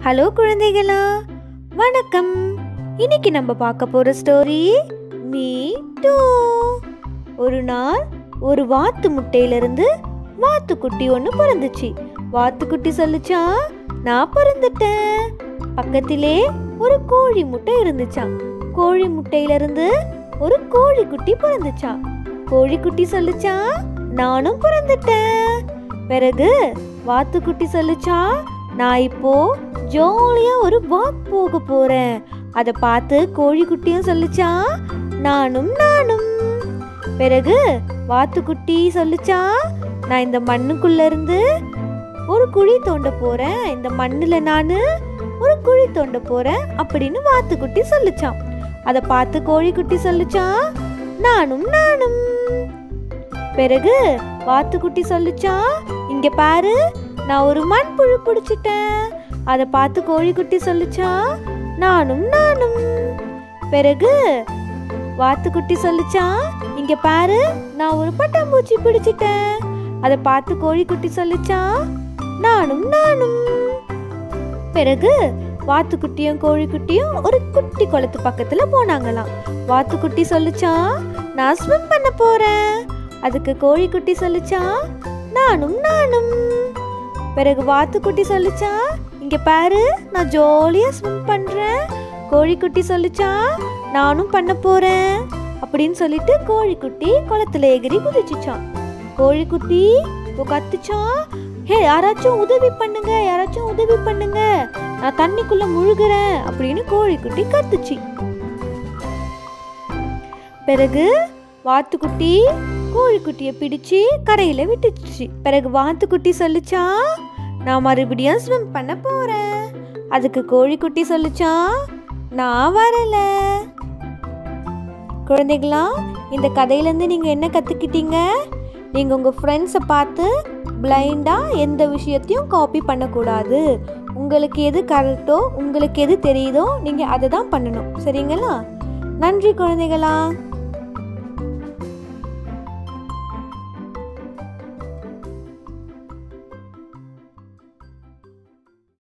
hello குழந்தைகளா வணக்கம் இன்னைக்கு நம்ம பார்க்க போற ஸ்டோரி மீ டூ ஒரு நாள் ஒரு வாத்து முட்டையிலிருந்து வாத்துக்குட்டி ஒன்று பிறந்துச்சு வாத்துக்குட்டி சொல்லுச்சா நான் பிறந்துட்டேன் பக்கத்திலே ஒரு கோழி முட்டை இருந்துச்சாம் கோழி முட்டையிலிருந்து ஒரு கோழி குட்டி பிறந்துச்சாம் கோழிக்குட்டி சொல்லுச்சா நானும் பிறந்துட்டேன் பிறகு வாத்துக்குட்டி சொல்லுச்சா நான் இப்போ ஜாலியா ஒரு வாக் போக போறேன் அதை பார்த்து கோழிக்குட்டியும் சொல்லுச்சா நானும் நானும் பிறகு வாத்துக்குட்டி சொல்லுச்சா நான் இந்த மண்ணுக்குள்ள இருந்து ஒரு குழி தோண்ட போறேன் இந்த மண்ணுல நான் ஒரு குழி தோண்ட போறேன் அப்படின்னு வாத்துக்குட்டி சொல்லுச்சான் அதை பார்த்து கோழிக்குட்டி சொல்லுச்சான் நானும் நானும் பிறகு வாத்துக்குட்டி சொல்லுச்சா இங்க பாரு நான் ஒரு மண்புழு பிடிச்சிட்டேன் அதை பார்த்து கோழிக்குட்டி சொல்லுச்சா நானும் நானும் பிறகு வாத்துக்குட்டி சொல்லுச்சா இங்க பாரு நான் ஒரு பட்டாம்பூச்சி பிடிச்சிட்டேன் அதை பார்த்து கோழிக்குட்டி சொல்லுச்சா நானும் நானும் பிறகு வாத்துக்குட்டியும் கோழிக்குட்டியும் ஒரு குட்டி குளத்து பக்கத்துல போனாங்களாம் வாத்துக்குட்டி சொல்லுச்சா நான் ஸ்விம் பண்ண போறேன் அதுக்கு கோழிக்குட்டி சொல்லுச்சா நானும் நானும் பிறகு வாத்துக்குட்டி சொல்லுச்சா இங்க பாரு நான் ஜாலியா ஸ்விம் பண்றேன் கோழிக்குட்டி சொல்லுச்சா நானும் பண்ண போறேன் அப்படின்னு சொல்லிட்டு கோழிக்குட்டி குளத்துல எகிரி குதிச்சுச்சான் கோழிக்குட்டி இப்போ கத்துச்சான் ஹே யாராச்சும் உதவி பண்ணுங்க யாராச்சும் உதவி பண்ணுங்க நான் தண்ணிக்குள்ள முழுகுறேன் அப்படின்னு கோழிக்குட்டி கத்துச்சு பிறகு வாத்துக்குட்டி கோழிக்குட்டியை பிடிச்சு கரையில விட்டுச்சு பிறகு வாத்துக்குட்டி சொல்லுச்சா நான் மறுபடியும் ஸ்விம் பண்ண போறேன் அதுக்கு கோழிக்குட்டி சொல்லுச்சா நான் வரல குழந்தைகளா இந்த கதையிலேருந்து நீங்கள் என்ன கற்றுக்கிட்டீங்க நீங்கள் உங்கள் ஃப்ரெண்ட்ஸை பார்த்து பிளைண்டாக எந்த விஷயத்தையும் காப்பி பண்ணக்கூடாது உங்களுக்கு எது கரெக்டோ உங்களுக்கு எது தெரியுதோ நீங்கள் அதை தான் பண்ணணும் சரிங்களா நன்றி குழந்தைகளா